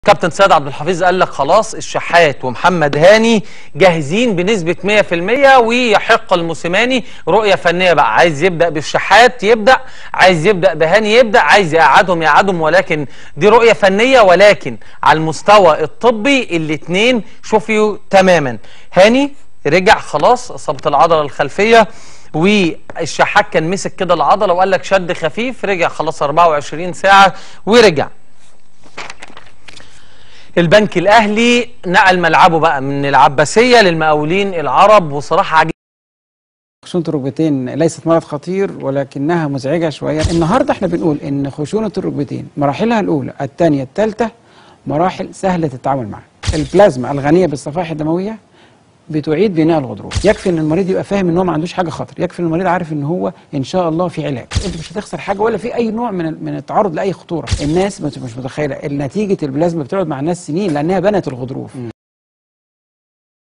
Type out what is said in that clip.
كابتن سيد عبد الحفيظ قال لك خلاص الشحات ومحمد هاني جاهزين بنسبة 100% ويحق الموسيماني رؤية فنية بقى عايز يبدأ بالشحات يبدأ عايز يبدأ بهاني يبدأ عايز يقعدهم يقعدهم ولكن دي رؤية فنية ولكن على المستوى الطبي الاثنين شوفوا تماما هاني رجع خلاص اصابة العضلة الخلفية والشحات كان مسك كده العضلة وقال لك شد خفيف رجع خلاص 24 ساعة ورجع البنك الاهلي نقل ملعبه بقى من العباسيه للمقاولين العرب وصراحه عجيب خشونة الركبتين ليست مرض خطير ولكنها مزعجة شوية النهاردة احنا بنقول ان خشونة الركبتين مراحلها الأولى الثانية الثالثة مراحل سهلة التعامل معها البلازما الغنية بالصفائح الدموية بتعيد بناء الغضروف يكفي ان المريض يبقى فاهم ان هو ما عندوش حاجه خطر يكفي ان المريض عارف ان هو ان شاء الله في علاج انت مش هتخسر حاجه ولا في اي نوع من من التعرض لاي خطوره الناس مش مش متخيله نتيجه البلازما بتقعد مع الناس سنين لانها بنت الغضروف